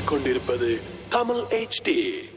கேட்டுக்கொண்டிருப்பது தமிழ் HD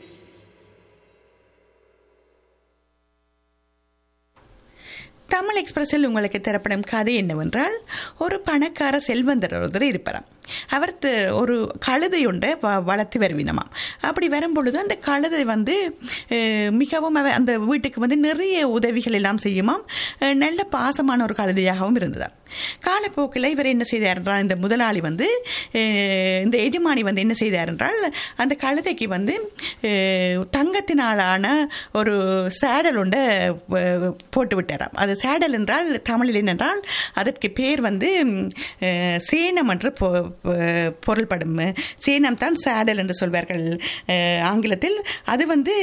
தமிழ் எக்ஸ்பிரஸில் உங்களுக்கு தரப்படும் கதை என்னவென்றால் ஒரு பணக்கார செல்வந்தர் ஒருத்தர் இருப்பாராம் அவர் த- ஒரு கழுதை உண்டை வ- வளர்த்து வருவினமாம் அப்படி வரும்பொழுது அந்த கழுதை வந்து அஹ், மிகவும் அவ- அந்த வீட்டுக்கு வந்து நிறைய உதவிகள் எல்லாம் செய்யுமாம் அஹ், நல்ல பாசமான ஒரு கழுதையாகவும் இருந்ததாம் காலப்போக்கில் இவர் என்ன செய்தார் என்றால் இந்த முதலாளி வந்து அஹ், இந்த எஜமானி வந்து என்ன செய்தார் என்றால் அந்த கழுதைக்கு வந்து அஹ், தங்கத்தினாலான ஒரு சேடல் ஒன்றை அஹ், போட்டு விட்டாராம் அது சேடல் என்றால் தமிழில் என்னென்றால் அதற்கு பேர் வந்து ம், அஹ், சேனம் என்று பொ- பொ- பொருள்படும் சேனம் தான் சேடல் என்று சொல்வார்கள் அஹ், ஆங்கிலத்தில் அது வந்து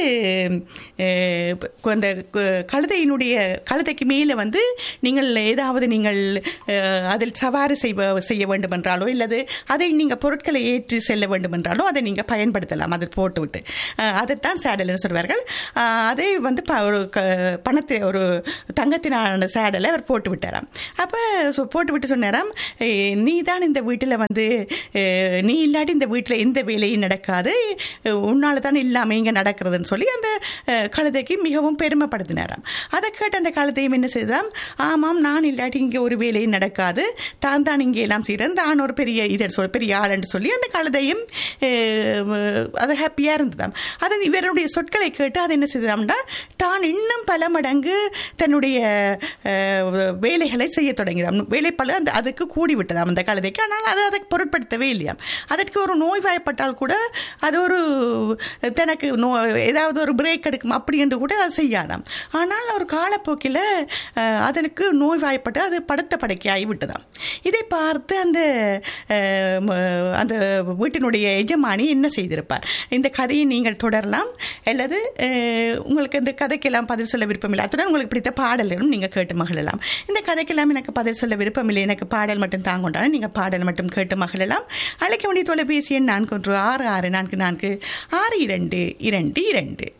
அஹ், அந்த கு- கழுதையினுடைய கழுதைக்கு மேலே வந்து நீங்கள் ஏதாவது நீங்கள் அஹ், அதில் சவாரி செய்வ செய்ய வேண்டும் என்றாலோ இல்லது அதை நீங்கள் பொருட்களை ஏற்றி செல்ல வேண்டும் என்றாலோ அதை நீங்கள் பயன்படுத்தலாம் அதில் போட்டுவிட்டு அஹ், அதைத்தான் சேடல் என்று சொல்வார்கள் அஹ், அதை வந்து ப- ஒரு க பணத்தை ஒரு தங்கத்தினான சேடலை அவர் போட்டு விட்டாராம் அப்போ போட்டு விட்டு சொன்னாராம் "ஏய், நீ தான் இந்த வீட்டில் வந்து அஹ், நீ இல்லாட்டி இந்த வீட்டில் எந்த வேலையும் நடக்காது உன்னால தான் இல்லாமல் இங்கே நடக்கிறதுன்னு சொல்லி அந்த அஹ், கழுதைக்கு மிகவும் பெருமைப்படுத்தினாராம் அதை கேட்டு அந்த கழுதையும் என்ன செய்தாம் ஆமாம் நான் இல்லாட்டி இங்கே ஒரு வேலையும் நடக்காது தான் தான் இங்கே எல்லாம் செய்கிறேன் தான் ஒரு பெரிய இதன் சொல் பெரிய ஆளுன்னு சொல்லி அந்த கழுதையும் அஹ், அது ஹாப்பியாக இருந்ததாம் அது இவருடைய சொற்களை கேட்டு அது என்ன செய்ததாம்னா தான் இன்னும் பல மடங்கு தன்னுடைய அஹ், வேலைகளை செய்ய தொடங்கினாம் வேலைப்பளு அந்த அதுக்கு கூடி விட்டதாம் அந்த கழுதைக்கு ஆனால் அது அதை பொருட்படுத்தவே இல்லையாம் அதற்கு ஒரு நோய்வாய்ப்பட்டால் கூட அது ஒரு தனக்கு நோ ஏதாவது ஒரு பிரேக் எடுக்கும் அப்படி என்று கூட அது செய்யாதாம் ஆனால் ஒரு காலப்போக்கில் அஹ், அதனுக்கு நோய்வாய்ப்பட்டு அது படுத்த படுக்கையாகி விட்டதாம் இதை பார்த்து அந்த அஹ், ம- அந்த வீட்டினுடைய எஜமானி என்ன செய்திருப்பார் இந்த கதையை நீங்கள் தொடரலாம் அல்லது அஹ், உங்களுக்கு இந்த கதைக்கெல்லாம் பதில் சொல்ல விருப்பமில்லை அத்துடன் உங்களுக்கு பிடித்த பாடல்களும் நீங்கள் கேட்டு மகிழலாம் இந்த கதைக்கெல்லாம் எனக்கு பதில் சொல்ல விருப்பமில்லை எனக்கு பாடல் மட்டும் தாங்கொண்டாலும் நீங்கள் பாடல் மட்டும் கேட்டு மகிழலாம் அழைக்க வேண்டிய தொலைபேசி எண் நான்கு ஒன்று ஆறு ஆறு நான்கு நான்கு ஆறு இரண்டு இரண்டு இரண்டு